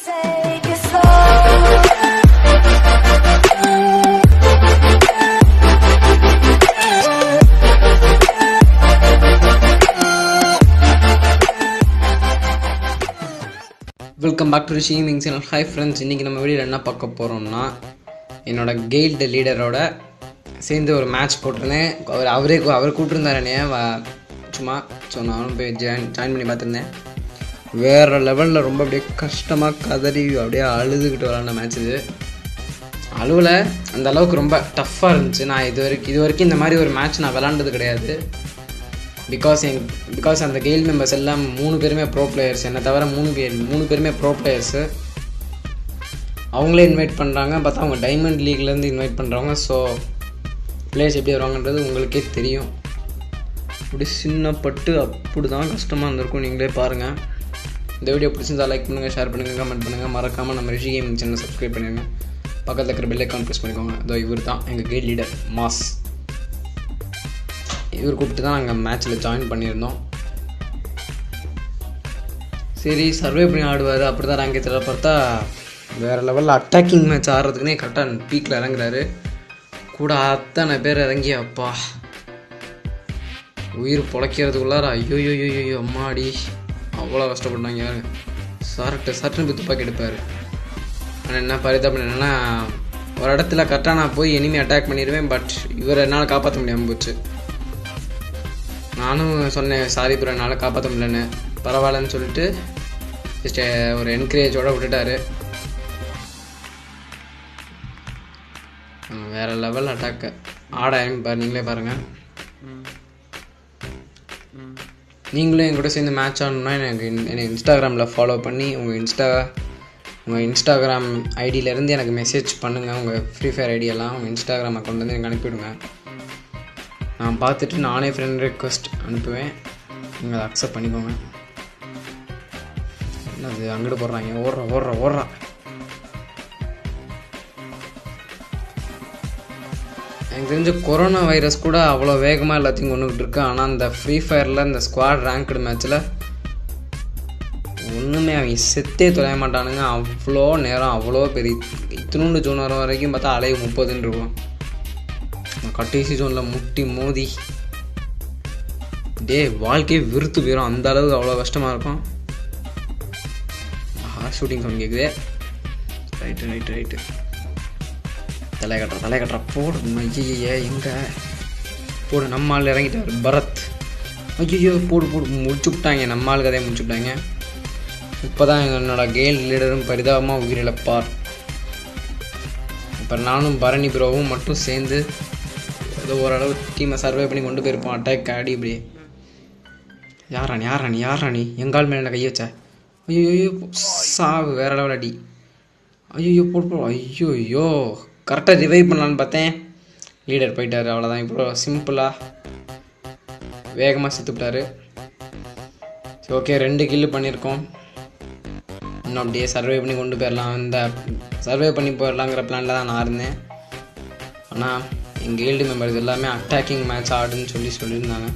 Take it slow. Welcome back to ஷீமிங் channel hi friends இன்றைக்கி நம்ம வீடியோவில் என்ன பார்க்க போகிறோம்னா என்னோட கெயில்டு லீடரோட சேர்ந்து ஒரு மேட்ச் போட்டிருந்தேன் அவர் அவரே கூ- அவர் கூப்பிட்டுருந்தார் என்னைய வ- சும்மா ஸோ நானும் போய் ஜாயின் ஜாயின் பண்ணி பார்த்துருந்தேன் வேறு லெவலில் ரொம்ப அப்படியே கஷ்டமாக கதறி அப்படியே அழுதுகிட்டு விளாண்ட மேட்ச் இது அழுவில் அந்த அளவுக்கு ரொம்ப டஃப்பாக இருந்துச்சு நான் இது வரைக்கும் இது வரைக்கும் இந்த மாதிரி ஒரு மேட்ச் நான் விளாண்டது கிடையாது பிகாஸ் எங் பிகாஸ் அந்த கெயில் மெம்பர்ஸ் எல்லாம் மூணு பேருமே ப்ரோ பிளேயர்ஸ் என்னை தவிர மூணு பேர் மூணு பேருமே ப்ரோ பிளேயர்ஸு அவங்களே இன்வைட் பண்ணுறாங்க பார்த்தா அவங்க டைமண்ட் லீக்லேருந்து இன்வைட் பண்ணுறவங்க ஸோ பிளேயர்ஸ் எப்படி வருவாங்கன்றது உங்களுக்கே தெரியும் அப்படி சின்னப்பட்டு அப்படி தான் கஷ்டமாக இருந்திருக்கும் நீங்களே பாருங்கள் இந்த வீடியோ பிடிச்சிருந்தா லைக் பண்ணுங்கள் ஷேர் பண்ணுங்கள் கமெண்ட் பண்ணுங்கள் மறக்காமல் நம்ம ரிஷி கேமிங் சேனல் சப்ஸ்கிரைப் பண்ணிடுங்க பக்கத்தில் இருக்கிற பெல் ஐக்கான் ப்ரெஸ் பண்ணிக்கோங்க அதோ இவர் தான் எங்கள் கெயில் லீடர் மாஸ் இவர் கூப்பிட்டு தான் நாங்கள் மேட்ச்சில் ஜாயின் பண்ணியிருந்தோம் சரி சர்வே பண்ணி ஆடுவார் அப்படி தான் ரேங்க் ஏற்றுற பார்த்தா வேறு லெவலில் அட்டாக்கிங் மேட்ச் ஆடுறதுக்குனே கரெக்டாக பீக்கில் இறங்குறாரு கூட அத்தனை பேர் இறங்கி அப்பா உயிர் பொழைக்கிறதுக்குள்ளார ஐயோ ஐயோ ஐயோ அம்மாடி அவ்வளோ கஷ்டப்பட்டாங்க சரட்டு சட்டுன்னு போய் துப்பாக்கி எடுப்பார் ஆனால் என்ன பரிதாபம் என்னென்னா ஒரு இடத்துல கரெக்டாக நான் போய் எனிமி அட்டாக் பண்ணிடுவேன் பட் இவரை என்னால் காப்பாற்ற முடியாமல் போச்சு நானும் சொன்னேன் சாரி ப்ரோ என்னால் காப்பாற்ற முடியலன்னு பரவாயில்லன்னு சொல்லிட்டு ஜஸ்ட் ஒரு என்கரேஜோட விட்டுட்டாரு அஹ் வேற லெவல் அட்டாக்கு ஆட ஆரம்பிப்பார் நீங்களே பாருங்கள் நீங்களும் என் கூட சேர்ந்து மேட்ச் ஆடணும்னா எனக்கு இன்- என்னை இன்ஸ்டாகிராமில் ஃபாலோ பண்ணி உங்கள் இன்ஸ்டா உங்கள் இன்ஸ்டாகிராம் ஐடியிலேருந்து எனக்கு மெசேஜ் பண்ணுங்கள் உங்கள் ஃப்ரீ ஃபயர் ஐடியெல்லாம் உங்கள் இன்ஸ்டாகிராம் அக்கௌண்ட் வந்து எனக்கு அனுப்பிவிடுங்க நான் பார்த்துட்டு நானே ஃப்ரெண்ட் ரெக்வஸ்ட் அனுப்புவேன் நீங்கள் அதை அக்செப்ட் பண்ணிக்கோங்க என்னது அங்கிட்டு போடுறாங்க ஓடுற ஓடுற ஓடுறா எனக்கு தெரிஞ்ச கொரோனா வைரஸ் கூட அவ்வளோ வேகமாக எல்லாத்தையும் கொண்டுகிட்டு இருக்கு ஆனால் அந்த ஃப்ரீ ஃபயரில் இந்த ஸ்குவாட் ரேங்க்டு மேட்ச்சில் ஒன்றுமே அவங்க செத்தே தொலைய மாட்டானுங்க அவ்வளோ நேரம் அவ்வளோ பெரிய இத்தினூண்டு ஜோன் வர வரைக்கும் பார்த்தா அலைவு முப்பதுன்னு இருக்கும் நான் கடைசி ஜோனில் முட்டி மோதி டே வாழ்க்கையே விருத்து போயிடும் அந்த அளவுக்கு அவ்வளோ கஷ்டமாக இருக்கும் ஹார்ட் ஷூட்டிங் சவுண்ட் கேட்குதே ரைட்டு ரைட்டு ரைட்டு தலை கட்டுற தலை கட்டுற போடு ஐயே எங்க போடு நம்ம ஆள் இறங்கிட்டாரு பரத் ஐயோ போடு போடு முடிச்சு விட்டாங்க நம்ம ஆள் கதையை முடிச்சு விட்டாங்க இப்போ தான் என்னோட கேல் லீடரும் பரிதாபமாக உயிரிழப்பார் இப்போ நானும் பரணி ப்ரோவும் மட்டும் சேர்ந்து ஏதோ ஓரளவு டீமை சர்வே பண்ணி கொண்டு போயிருப்போம் அட்டாக் ஆடி இப்படி யார் ராணி யார் ராணி யார் ராணி எங்கால் மேலே கை வச்ச ஐயோ ஐயோ சாவு வேற லெவல் அடி ஐயோ போட்டு போ ஐயோ ஐயோ கரெக்டாக ரிவைவ் பண்ணலான்னு பார்த்தேன் லீடர் போயிட்டாரு அவ்வளோதான் இப்போ சிம்பிளாக வேகமாக செத்துவிட்டாரு சரி ஓகே ரெண்டு கில்லு பண்ணியிருக்கோம் இன்னும் அப்படியே சர்வே பண்ணி கொண்டு போயிடலாம் இந்த சர்வே பண்ணி போயிடலாங்கிற பிளானில் தான் நான் இருந்தேன் ஆனால் எங்கள் கீல்டு மெம்பர்ஸ் எல்லாமே அட்டாக்கிங் மேட்ச் ஆடுன்னு சொல்லி சொல்லியிருந்தாங்க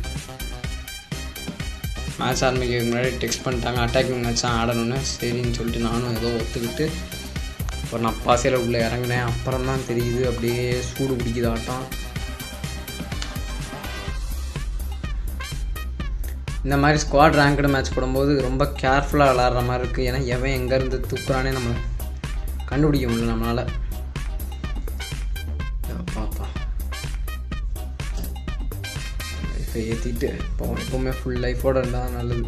மேட்ச் ஆரம்பிக்கிறதுக்கு முன்னாடி டெக்ஸ்ட் பண்ணிட்டாங்க அட்டாக்கிங் மேட்ச் தான் ஆடணும்னு சரின்னு சொல்லிட்டு நானும் ஏதோ ஒத்துக்கிட்டு அப்புறம் நான் பாசையில் உள்ளே இறங்கினேன் அப்புறம் தான் தெரியுது அப்படியே சூடு பிடிக்குது ஆட்டம் இந்த மாதிரி ஸ்குவாட் ரேங்க்டு மேட்ச் போடும்போது ரொம்ப கேர்ஃபுல்லாக விளாட்ற மாதிரி இருக்குது ஏன்னா எவன் எங்கேருந்து தூக்குறானே நம்ம கண்டுபிடிக்க முடியல நம்மளால் பாப்பா லைஃப்பை ஏற்றிட்டு இப்போ எப்போவுமே ஃபுல் லைஃபோடு இருந்தால் தான் நல்லது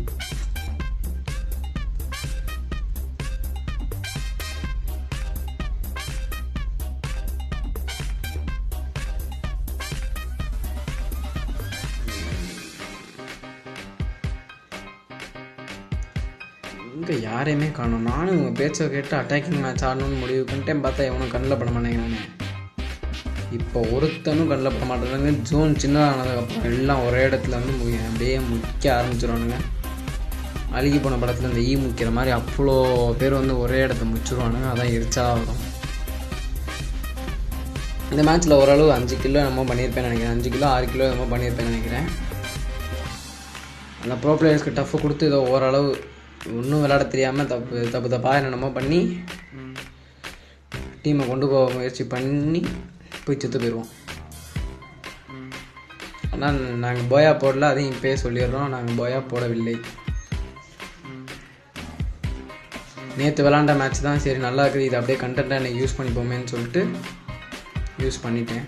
இங்கே யாரையுமே காணும் நானும் உங்கள் பேச்சை கேட்டு அட்டாக்கிங் மேட்ச் ஆடணும்னு முடிவு பண்ணிட்டேன் பார்த்தா எவனும் கண்ணில் பட மாட்டேங்கிறானே இப்போ ஒருத்தனும் கண்ணில் பட மாட்டேங்கிறாங்க ஜோன் சின்னதானதுக்கப்புறம் எல்லாம் ஒரே இடத்துல வந்து மு- அப்படியே முக்கிய ஆரம்பிச்சிருவானுங்க அழுகி போன படத்தில் இந்த ஈ முக்கிற மாதிரி அவ்வளோ பேர் வந்து ஒரே இடத்த முடிச்சிருவானுங்க அதான் எரிச்சலாக வரும் இந்த மேட்ச்சில் ஓரளவு அஞ்சு கிலோ என்னமோ பண்ணியிருப்பேன்னு நினைக்கிறேன் அஞ்சு கிலோ ஆறு கிலோ என்னமோ பண்ணியிருப்பேன்னு நினைக்கிறேன் அந்த ப்ரோ பிளேயர்ஸ்க்கு டஃப் கொடுத்து ஏதோ ஓரளவு ஒன்றும் விளையாட தெரியாமல் தப்பு தப்பு தப்பாக என்னென்னமோ பண்ணி டீமை கொண்டு போக முயற்சி பண்ணி போய் செத்து போயிடுவோம் ஆனால் நாங்கள் போயா போடல அதையும் இப்போயே சொல்லிடுறோம் நாங்கள் போயா போடவில்லை நேற்று விளாண்ட மேட்ச் தான் சரி நல்லா இருக்குது இது அப்படியே கண்டென்ட்டாக எனக்கு யூஸ் பண்ணிப்போமேன்னு சொல்லிட்டு யூஸ் பண்ணிட்டேன்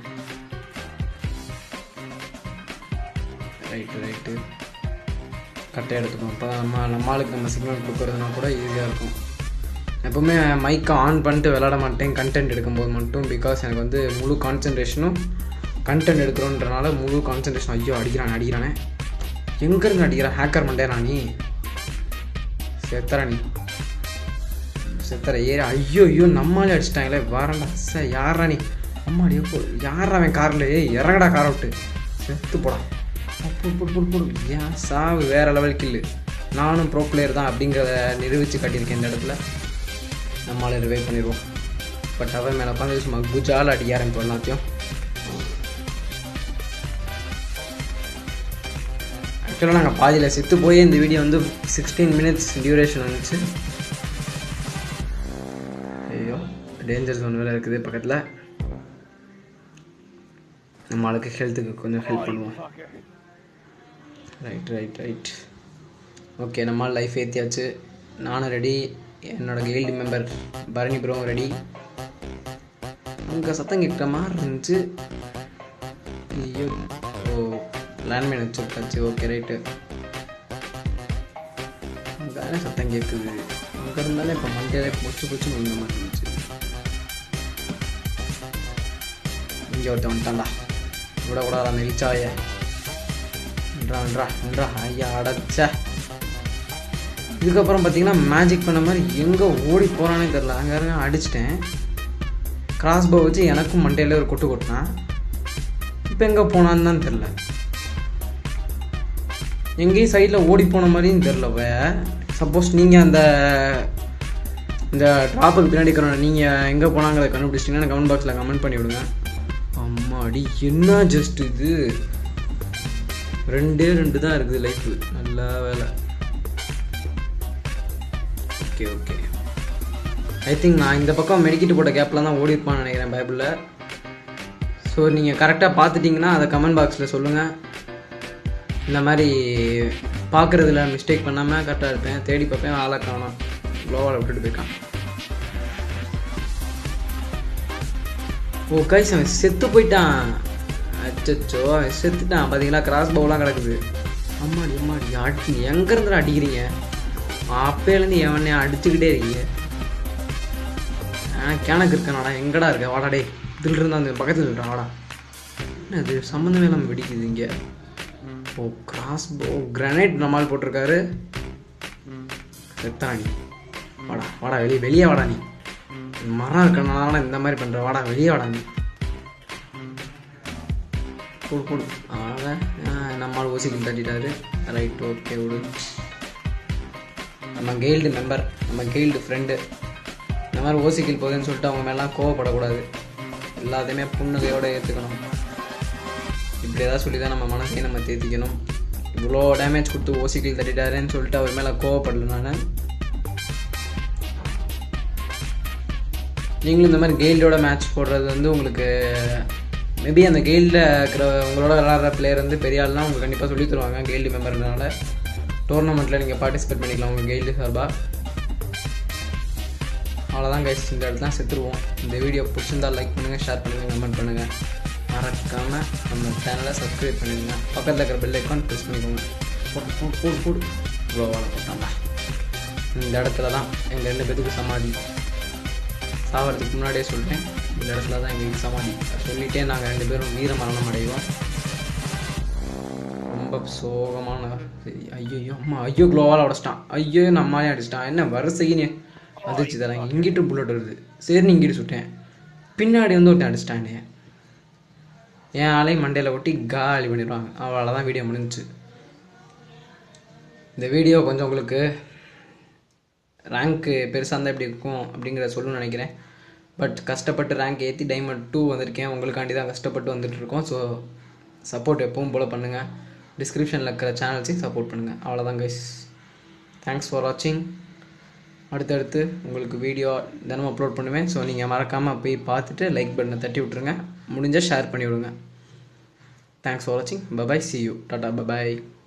ரைட்டு ரைட்டு கரெக்டாக எடுத்துக்கணும் அப்போ நம்ம நம்ம ஆளுக்கு நம்ம சிக்னல் கொடுக்குறதுனா கூட ஈஸியாக இருக்கும் எப்போவுமே மைக்கை ஆன் பண்ணிட்டு விளாட மாட்டேன் கண்டென்ட் எடுக்கும்போது மட்டும் பிகாஸ் எனக்கு வந்து முழு கான்சன்ட்ரேஷனும் கண்டென்ட் எடுக்கிறோன்றனால முழு கான்சன்ட்ரேஷன் ஐயோ அடிக்கிறானே அடிக்கிறானே எங்கேருந்து அடிக்கிறான் ஹேக்கர் மண்டேனா நீ செத்தரா நீ செத்தர ஏறி ஐயோ ஐயோ நம்மளாலே அடிச்சிட்டாங்களே வாரண்டா சார் யாரா நீ அம்மாடி எப்போ யாரா அவன் காரில் ஏய் இறங்கடா காரை விட்டு செத்து போடா போடு போடு போடு போடு ஏன் சாவு வேற லெவல் கில்லு நானும் ப்ரோ பிளேயர் தான் அப்படிங்கிறத நிரூபித்து காட்டியிருக்கேன் இந்த இடத்துல நம்மளால ரிவைவ் பண்ணிடுவோம் பட் அவன் மேலே உட்காந்து சும்மா குஜால் அடிக்க ஆரம்பிப்போம் எல்லாத்தையும் ஆக்சுவலாக நாங்கள் பாதியில் செத்து போய் இந்த வீடியோ வந்து சிக்ஸ்டீன் மினிட்ஸ் டியூரேஷன் வந்துச்சு ஐயோ டேஞ்சர் ஜோன் வேறு இருக்குது பக்கத்தில் நம்ம ஆளுக்கு ஹெல்த்துக்கு கொஞ்சம் ஹெல்ப் பண்ணுவோம் ரைட் ரைட் ரைட் ஓகே நம்ம லைஃப் ஏற்றியாச்சு நானும் ரெடி என்னோட கில்டு மெம்பர் பரணி ப்ரோவும் ரெடி அங்கே சத்தம் கேட்குற மாதிரி இருந்துச்சு ஐயோ ஓ லேண்ட்மைன் வச்சுருக்காச்சு ஓகே ரைட்டு அங்கே சத்தம் கேட்குது அங்கே இருந்தாலே இப்போ மண்டையில பொச்சு பொச்சு விழுந்த மாதிரி இருந்துச்சு இங்கே ஒருத்தன் வந்துட்டான்டா விட கூடாது அந்த இச்சாய ன்றா ஐயா அடைச்ச இதுக்கப்புறம் பார்த்தீங்கன்னா மேஜிக் பண்ண மாதிரி எங்கே ஓடி போகிறானே தெரில அங்கே இருக்க அடிச்சிட்டேன் கிராஸ் போ வச்சு எனக்கும் மண்டையில் ஒரு கொட்டு கொட்டினான் இப்போ எங்கே போனான்னு தான் தெரில எங்கேயும் சைடில் ஓடி போன மாதிரியும் தெரில சப்போஸ் நீங்கள் அந்த இந்த ட்ராப்புக்கு பின்னாடி இருக்கிறோம் நீங்கள் எங்கே போனாங்கிறத கண்டுபிடிச்சிட்டிங்கன்னா கமெண்ட் பாக்ஸில் கமெண்ட் பண்ணி விடுங்க அம்மாடி என்ன ஜஸ்ட் இது ரெண்டே ரெண்டு தான் இருக்குது லைஃப் நல்லா வேலை ஓகே ஓகே ஐ திங்க் நான் இந்த பக்கம் மெடிக்கிட்டு போட்ட கேப்பில் தான் ஓடி இருப்பான்னு நினைக்கிறேன் பைபிளில் ஸோ நீங்கள் கரெக்டாக பார்த்துட்டிங்கன்னா அதை கமெண்ட் பாக்ஸில் சொல்லுங்கள் இந்த மாதிரி பார்க்குறதுல மிஸ்டேக் பண்ணாமல் கரெக்டாக இருப்பேன் தேடி பார்ப்பேன் ஆளை காணும் க்ளோவால் விட்டுட்டு போயிருக்கான் ஓ கைஸ் அவன் செத்து போயிட்டான் அச்சச்சோ அவன் செத்துட்டான் பார்த்தீங்களா கிராஸ் பவுலாம் கிடக்குது அம்மாடி அம்மாடி அடி எங்கேருந்து அடிக்கிறீங்க அப்பேலேருந்து எவனே அடிச்சுக்கிட்டே இருக்கீங்க ஆ கிணக்கு இருக்கனாடா எங்கடா இருக்க வாடா டே இதில் இருந்தா அந்த பக்கத்தில் இருக்கா வாடா என்ன அது சம்மந்தமே இல்லாமல் வெடிக்குது இங்கே ஓ கிராஸ் போ கிரனைட் நம்மால் போட்டிருக்காரு செத்தான் நீ வாடா வாடா வெளியே வெளியே வாடா நீ மரம் இருக்கனால இந்த மாதிரி பண்ணுற வாடா வெளியே வாடா நீ கொடு கொடு அதான் நம்மால் ஓசிக்கில் தட்டிட்டாரு ரைட் ஓகே விடு நம்ம கெயில்டு மெம்பர் நம்ம கெயில்டு ஃப்ரெண்டு இந்த மாதிரி ஓசிக்கில் போகுதுன்னு சொல்லிட்டு அவங்க மேலாம் கோவப்படக்கூடாது எல்லாத்தையுமே புன்னகையோடு ஏற்றுக்கணும் இப்படி ஏதாவது சொல்லி தான் நம்ம மனசையும் நம்ம தேத்திக்கணும் இவ்வளோ டேமேஜ் கொடுத்து ஓசிக்கில் தட்டிட்டாருன்னு சொல்லிட்டு அவர் மேலே கோவப்படல நான் நீங்களும் இந்த மாதிரி கெயில்டோட மேட்ச் போடுறது வந்து உங்களுக்கு மேபி அந்த கெயில்டில் இருக்கிற உங்களோட விளாட்ற பிளேயர் வந்து பெரிய ஆள்லாம் உங்களுக்கு கண்டிப்பாக சொல்லி தருவாங்க கெயில்டு மெம்பர்னால டோர்னமெண்ட்டில் நீங்கள் பார்ட்டிசிபேட் பண்ணிக்கலாம் உங்கள் கெயில்டு சார்பாக அவ்வளோதான் கைஸ் இந்த இடத்துல செத்துருவோம் இந்த வீடியோ பிடிச்சிருந்தா லைக் பண்ணுங்கள் ஷேர் பண்ணுங்கள் கமெண்ட் பண்ணுங்கள் மறக்காமல் நம்ம சேனலை சப்ஸ்கிரைப் பண்ணிடுங்க பக்கத்தில் இருக்கிற பெல் ஐக்கான் ப்ரெஸ் பண்ணிக்கோங்க போடு போடு போடு போடு க்ளோவால் போட்டாங்களா இந்த இடத்துல தான் எங்கள் ரெண்டு பேத்துக்கு சமாதி சாவறதுக்கு முன்னாடியே சொல்லிட்டேன் இந்த இடத்துல தான் எங்களுக்கு சமாதி சொல்லிட்டே நாங்கள் ரெண்டு பேரும் வீர மரணம் அடைவோம் ரொம்ப சோகமான சரி ஐயோ அம்மா ஐயோ க்ளோவால் உடச்சிட்டான் ஐயோ நம்மளே அடிச்சிட்டான் என்ன வரிசைன்னு வந்துச்சு தரேன் இங்கிட்டு புல்லட் வருது சரின்னு இங்கிட்டு சுட்டேன் பின்னாடி வந்து ஒருத்தன் அடிச்சிட்டானே என் ஆளையும் மண்டையில் ஒட்டி காலி பண்ணிடுவாங்க அவ்வளோதான் வீடியோ முடிஞ்சுச்சு இந்த வீடியோ கொஞ்சம் உங்களுக்கு ரேங்க்கு பெருசாக இருந்தால் எப்படி இருக்கும் அப்படிங்கிறத சொல்லணும்னு நினைக்கிறேன் பட் கஷ்டப்பட்டு ரேங்க் ஏற்றி டைமண்ட் டூ வந்திருக்கேன் உங்களுக்காண்டி தான் கஷ்டப்பட்டு வந்துட்டுருக்கோம் ஸோ சப்போர்ட் எப்பவும் போல் பண்ணுங்கள் டிஸ்கிரிப்ஷனில் இருக்கிற சேனல்ஸையும் சப்போர்ட் பண்ணுங்கள் அவ்வளோதான் கைஸ் தேங்க்ஸ் ஃபார் வாட்சிங் அடுத்தடுத்து உங்களுக்கு வீடியோ தினமும் அப்லோட் பண்ணுவேன் ஸோ நீங்கள் மறக்காமல் போய் பார்த்துட்டு லைக் பட்டனை தட்டி விட்ருங்க முடிஞ்சால் ஷேர் பண்ணி விடுங்க தேங்க்ஸ் ஃபார் வாட்சிங் பபாய் சி யூ டாட்டா பபாய்